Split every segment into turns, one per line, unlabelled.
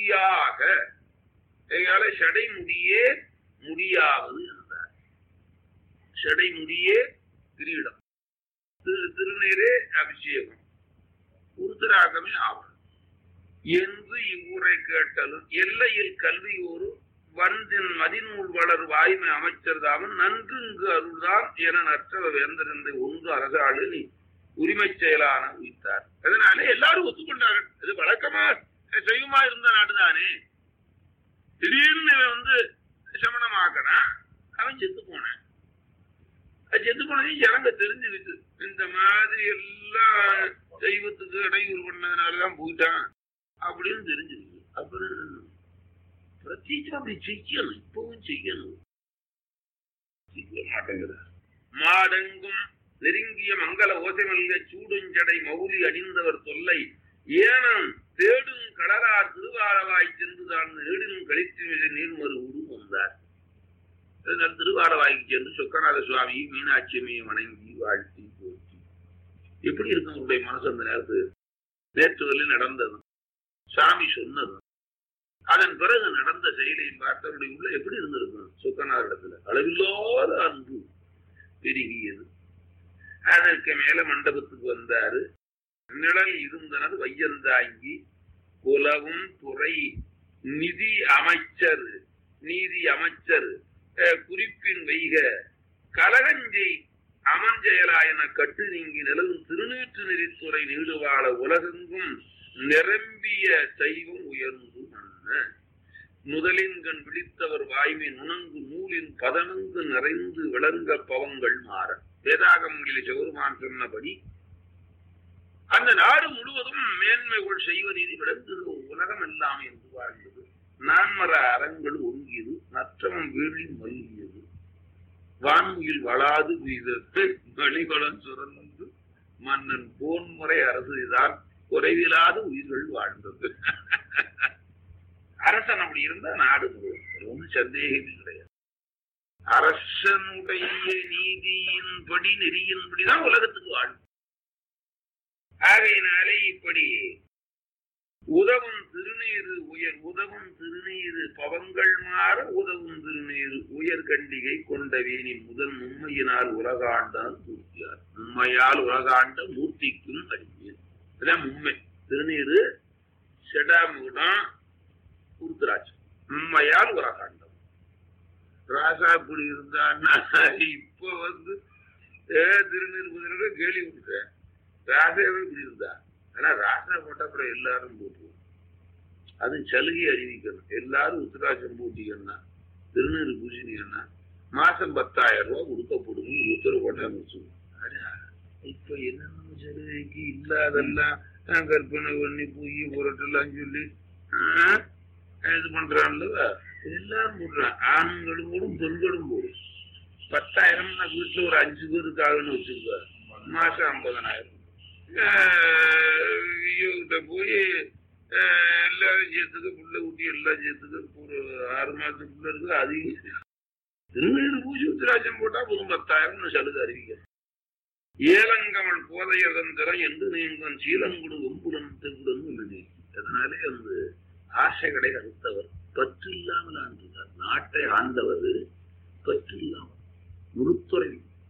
முடியாக எங்கால சடை முடியே முடியாவது என்றார் சடை முடியே கிரீடம் திரு திருநீரே அபிஷேகம் உருத்தராகமே ஆவணம் என்று இவ்வூரை கேட்டலும் எல்லையில் கல்வி ஒரு வந்தின் மதிநூல் வளர் வாய்மை அமைச்சர் தாமன் நன்று இங்கு அருள்தான் என நற்றவ வேந்தரந்தை ஒன்று அரசாளு நீ உரிமை செயலான உயிர்த்தார் அதனால எல்லாரும் ஒத்துக்கொண்டார்கள் இது வழக்கமா செய்யுமா இருந்த நாடுதானே திடீர்னு இவன் வந்து சமணமாக்கனா அவன் செத்து போனான் அது செத்து போனதையும் ஜனங்க தெரிஞ்சுக்கிச்சு இந்த மாதிரி எல்லாம் தெய்வத்துக்கு இடையூறு பண்ணதுனாலதான் போயிட்டான் அப்படின்னு தெரிஞ்சிருக்கு அப்புறம் பிரத்யேகம் அப்படி செய்யணும் இப்பவும் செய்யணும் செய்ய மாட்டேங்கிறார் மாடெங்கும் நெருங்கிய மங்கள ஓசைமல்க சூடுஞ்சடை மௌலி அணிந்தவர் தொல்லை ஏனம் தேடும் கடலார் திருவாரவாய் சென்று தான் நேடும் கழித்து மிக நீர்மறு உரு வந்தார் அதனால் திருவாரவாய்க்கு சென்று சொக்கநாத சுவாமி மீனாட்சி அம்மையை வணங்கி வாழ்த்தி போற்றி எப்படி இருக்கும் உங்களுடைய மனசு அந்த நேரத்து நேற்று நடந்தது சாமி சொன்னது அதன் பிறகு நடந்த செயலை பார்த்தவருடைய உள்ள எப்படி இருந்திருக்கும் சொக்கநாதரிடத்துல அளவில்லாத அன்பு பெருகியது அதற்கு மேல மண்டபத்துக்கு வந்தாரு நிழல் இருந்தனர் வையந்தாங்கி குலவும் துறை நிதி அமைச்சர் நீதி அமைச்சர் அஹ், குறிப்பின் வைக கலகஞ்சை அமஞ்செயலாயன கட்டு நீங்கி நிலவும் திருநீற்று நெறித்துறை நீடுவாழ உலகெங்கும் நிரம்பிய சைவம் உயர்ந்து மன்ன முதலின்கண் விழித்தவர் வாய்மை நுணங்கு நூலின் பதனங்கு நிறைந்து விளங்க பவங்கள் மாற வேதாகமங்களிலே சிவருமான் சொன்னபடி அந்த நாடு முழுவதும் மேன்மைகள் செய்வ நீதி விளங்குது உலகம் எல்லாம் என்று வாழ்ந்தது நான்மர அறங்கள் ஒங்கியது நற்றமம் வீழி மல்கியது வான்முகில் வளாது வீதத்து வெளிகளம் சுரந்து மன்னன் போன்முறை அரசு தான் குறைவில்லாத உயிர்கள் வாழ்ந்தது அரசன் அப்படி இருந்தா நாடு முழுவதும் ஒன்றும் சந்தேகமே கிடையாது அரசனுடைய நீதியின்படி நெறியின்படிதான் உலகத்துக்கு வாழும் ஆகையினாலே இப்படி உதவும் திருநீரு உயர் உதவும் திருநீரு பவங்கள் மாற உதவும் திருநீரு உயர் கண்டிகை கொண்ட வேணி முதல் உண்மையினால் உலகாண்டால் மூர்த்தியார் உண்மையால் உலகாண்ட மூர்த்திக்கும் அடிமையர் இதான் உண்மை திருநீரு செடாமுடம் குருத்துராட்சம் உண்மையால் உலகாண்டம் ராசா இப்படி இருந்தான்னா இப்ப வந்து ஏ திருநீர் குதிரை கேலி விட்டுறேன் ராசாவே இப்படி இருந்தா ஆனா ராசா போட்டா அப்புறம் எல்லாரும் போட்டுருவோம் அது சலுகை அறிவிக்கணும் எல்லாரும் உத்தராட்சம் போட்டீங்கன்னா திருநீர் பூசினீங்கன்னா மாசம் பத்தாயிரம் ரூபாய் கொடுக்கப்படுங்க உத்தரவு போட்டாங்க வச்சுக்கோங்க இப்ப என்னென்ன சலுகைக்கு இல்லாதெல்லாம் ஆஹ், கற்பனை பண்ணி பொய் புரட்டெல்லாம் சொல்லி ஆஹ், இது பண்றான்ல எல்லாரும் போடுறான் ஆண்களும் போடும் பெண்களும் போடும் பத்தாயிரம் வீட்டுல ஒரு அஞ்சு பேருக்காகன்னு வச்சுக்கோ மாசம் ஐம்பதனாயிரம் இவங்கிட்ட போய் ஆஹ், எல்லாரும் சேர்த்துக்க புள்ள ஊட்டி எல்லாம் சேர்த்துக்க ஒரு ஆறு மாசத்துக்குள்ள இருக்கு அதிகம் திருநீர் பூஜை உத்திராட்சம் போட்டா போதும் பத்தாயிரம் சலுகை அறிவிக்கிறேன் ஏலங்கமல் போதையதன் திறம் என்று நீங்கும் சீலங்குடு ஒம்புடன் தெங்குடன் உள்ளது அதனாலே அந்த ஆசைகளை அறுத்தவர் பற்று இல்லாமல் ஆண்டுகிறார் நாட்டை ஆண்டவர் பற்று இல்லாமல் முழுத்துறை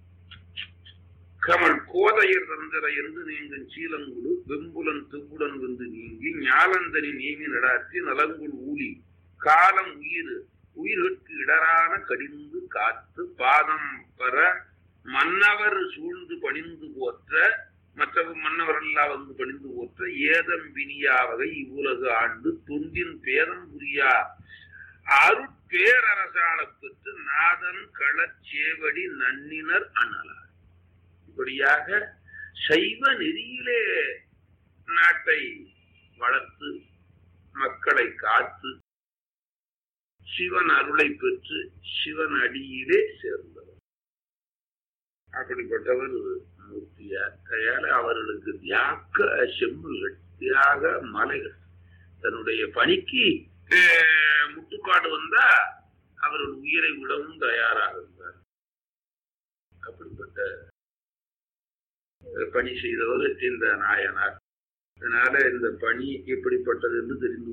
கமல் கோதையர் தந்திர என்று நீங்கும் சீலங்குடு வெம்புலன் தெவ்வுடன் வந்து நீங்கி ஞாலந்தனி நீங்கி நடாத்தி நலங்குள் ஊழி காலம் உயிர் உயிர்களுக்கு இடரான கடிந்து காத்து பாதம் பெற மன்னவர் சூழ்ந்து பணிந்து போற்ற மற்ற மன்னவரெல்லாம் வந்து பணிந்து போற்ற ஏதம் வினியா வகை இவ்வுலகு ஆண்டு தொண்டின் பேதம் புரியா அருட்பேரரசால பெற்று நாதன் களச்சேவடி நன்னினர் அனலார் இப்படியாக சைவ நெறியிலே நாட்டை வளர்த்து மக்களை காத்து சிவன் அருளை பெற்று சிவன் அடியிலே சேர்ந்தவர் அப்படிப்பட்டவர் மூர்த்தியார் கையால அவர்களுக்கு தியாக செம்மல்கள் தியாக மலைகள் தன்னுடைய பணிக்கு அஹ், முட்டுக்காடு வந்தா அவர்கள் உயிரை விடவும் தயாராக இருந்தார் அப்படிப்பட்ட அஹ், பணி செய்தவர் இந்த நாயனார் அதனால இந்த பணி எப்படிப்பட்டது என்று தெரிந்து